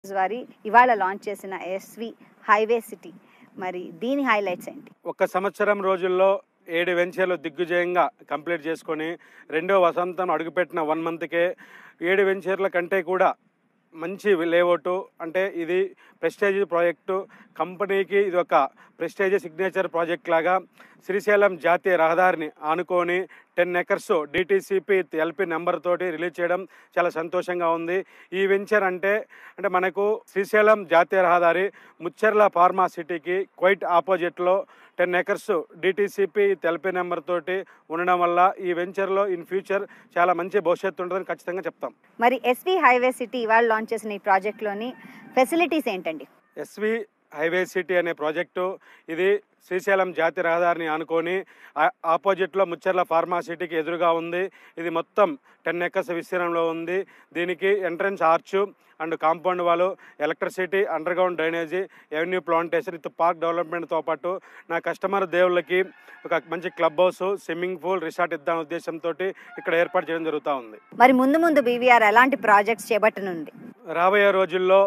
వారి ఇవాళ లాంచ్ చేసిన ఎస్వి హైవే సిటీ మరి దీని హైలైట్స్ ఏంటి ఒక సంవత్సరం రోజుల్లో ఏడు వెంచర్లు దిగ్విజయంగా కంప్లీట్ చేసుకొని రెండో వసంతం అడుగుపెట్టిన వన్ మంత్కే ఏడు వెంచర్ల కంటే కూడా మంచి లేఅవుట్ అంటే ఇది ప్రెస్టేజ్ ప్రాజెక్టు కంపెనీకి ఇది ఒక ప్రెస్టేజ్ సిగ్నేచర్ ప్రాజెక్ట్ లాగా శ్రీశైలం జాతీయ రహదారిని ఆనుకొని ten acres DTCP LP number తోటి రిలీజ్ చేయడం చాలా సంతోషంగా ఉంది ఈ వెంచర్ అంటే అంటే మనకు శ్రీశైలం జాతీయ రహదారి ముచ్చెర్ల ఫార్మా సిటీకి క్వైట్ ఆపోజిట్లో ten acres DTCP LP number తోటి ఉండడం వల్ల ఈ వెంచర్లో ఇన్ ఫ్యూచర్ చాలా మంచి భవిష్యత్తు ఉంటుందని ఖచ్చితంగా చెప్తాం మరి ఎస్వి హైవే సిటీ ఇవాళ లాంచ్ చేసిన ఈ ప్రాజెక్ట్లోని ఫెసిలిటీస్ ఏంటండి ఎస్వి హైవే సిటీ అనే ప్రాజెక్టు ఇది శ్రీశైలం జాతీయ రహదారిని ఆనుకొని ఆ- ఆపోజిట్లో ముచ్చర్ల ఫార్మా సిటీకి ఎదురుగా ఉంది ఇది మొత్తం టెన్ ఎకర్స్ విస్తీర్ణంలో ఉంది దీనికి ఎంట్రన్స్ ఆర్చ్ అండ్ కాంపౌండ్ వాళ్ళు electricity underground drainage avenue plantation with park డెవలప్మెంట్తో పాటు నా కస్టమర్ దేవుళ్ళకి ఒక మంచి club house swimming pool resort ఇద్దాం ఉద్దేశంతో ఇక్కడ ఏర్పాటు చేయడం జరుగుతూ ఉంది మరి ముందు ముందు బీవీఆర్ ఎలాంటి ప్రాజెక్ట్స్ చేపట్టనుంది రాబోయే రోజుల్లో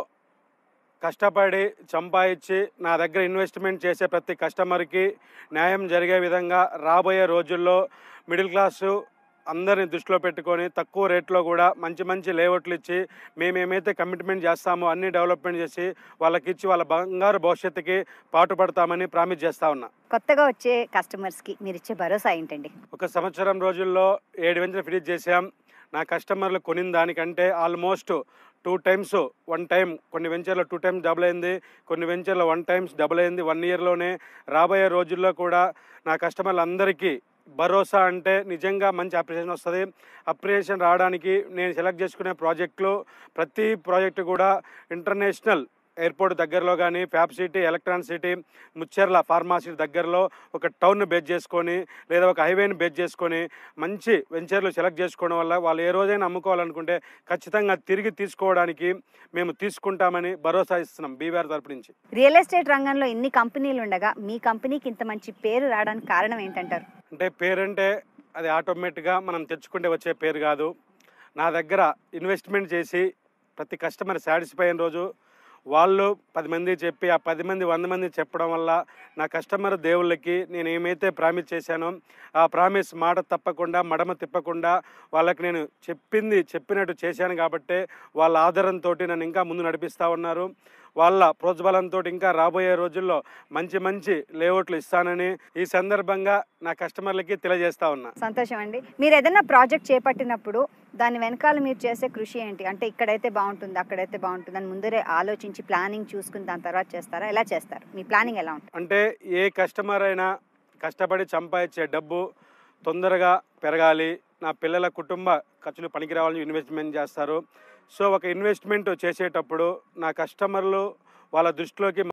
కష్టపడి సంపాదించి నా దగ్గర ఇన్వెస్ట్మెంట్ చేసే ప్రతి కస్టమర్కి న్యాయం జరిగే విధంగా రాబోయే రోజుల్లో మిడిల్ క్లాసు అందరిని దృష్టిలో పెట్టుకొని తక్కువ రేట్లో కూడా మంచి మంచి లేఅవుట్లు ఇచ్చి మేము ఏమైతే కమిట్మెంట్ చేస్తామో అన్ని డెవలప్మెంట్ చేసి వాళ్ళకి ఇచ్చి వాళ్ళ బంగారు భవిష్యత్తుకి పాటుపడతామని ప్రామిస్ చేస్తా ఉన్నా కొత్తగా వచ్చే కస్టమర్స్కి మీరు ఇచ్చే భరోసా ఏంటండి ఒక సంవత్సరం రోజుల్లో ఏడు వెంచర్ ఫినిష్ చేసాం నా కస్టమర్లు కొనిన దానికంటే almost two times one time కొన్ని వెంచర్లో టూ టైమ్స్ డబుల్ అయింది కొన్ని వెంచర్లో వన్ టైమ్స్ డబుల్ అయింది వన్ ఇయర్లోనే రాబోయే రోజుల్లో కూడా నా కస్టమర్లు అందరికీ భరోసా అంటే నిజంగా మంచి అప్రిషియేషన్ వస్తుంది అప్రిషియేషన్ రావడానికి నేను సెలెక్ట్ చేసుకునే ప్రాజెక్టులు ప్రతి ప్రాజెక్టు కూడా ఇంటర్నేషనల్ ఎయిర్పోర్ట్ దగ్గరలో కానీ fab city electronic city Mucherla pharma city దగ్గరలో ఒక టౌన్ బేస్ చేసుకొని లేదా ఒక హైవేని బేస్ చేసుకొని మంచి వెంచర్లు సెలెక్ట్ చేసుకోవడం వల్ల వాళ్ళు ఏ రోజైనా అమ్ముకోవాలనుకుంటే ఖచ్చితంగా తిరిగి తీసుకోవడానికి మేము తీసుకుంటామని భరోసా ఇస్తున్నాం బీవీఆర్ తరపు నుంచి రియల్ ఎస్టేట్ రంగంలో ఇన్ని కంపెనీలు ఉండగా మీ కంపెనీకి ఇంత మంచి పేరు రావడానికి కారణం ఏంటంటారు అంటే పేరంటే అది ఆటోమేటిక్గా మనం తెచ్చుకుంటే వచ్చే పేరు కాదు నా దగ్గర ఇన్వెస్ట్మెంట్ చేసి ప్రతి కస్టమర్ సాటిస్ఫై అయిన రోజు వాళ్ళు పది మంది చెప్పి ఆ పది మంది వంద మంది చెప్పడం వల్ల నా కస్టమర్ దేవుళ్ళకి నేను ఏమైతే ప్రామిస్ చేశానో ఆ ప్రామిస్ మాట తప్పకుండా మడమ తిప్పకుండా వాళ్ళకి నేను చెప్పింది చెప్పినట్టు చేశాను కాబట్టే వాళ్ళ ఆధారంతో నన్ను ఇంకా ముందు నడిపిస్తూ ఉన్నారు వాళ్ళ ప్రోత్సాహంతో ఇంకా రాబోయే రోజుల్లో మంచి మంచి లేఅవుట్లు ఇస్తానని ఈ సందర్భంగా నా కస్టమర్లకి తెలియజేస్తా ఉన్నా సంతోషం అండి మీరు ఏదైనా ప్రాజెక్ట్ చేపట్టినప్పుడు దాని వెనకాల మీరు చేసే కృషి ఏంటి అంటే ఇక్కడైతే బాగుంటుంది అక్కడైతే బాగుంటుంది అని ముందరే ఆలోచించి ప్లానింగ్ చూసుకుని దాని తర్వాత చేస్తారా ఎలా చేస్తారు మీ ప్లానింగ్ ఎలా ఉంటుంది అంటే ఏ కస్టమర్ అయినా కష్టపడి సంపాదించే డబ్బు తొందరగా పెరగాలి నా పిల్లల కుటుంబ ఖర్చులు పనికి రావాలని ఇన్వెస్ట్మెంట్ చేస్తారు సో ఒక ఇన్వెస్ట్మెంట్ చేసేటప్పుడు నా కస్టమర్లు వాళ్ళ దృష్టిలోకి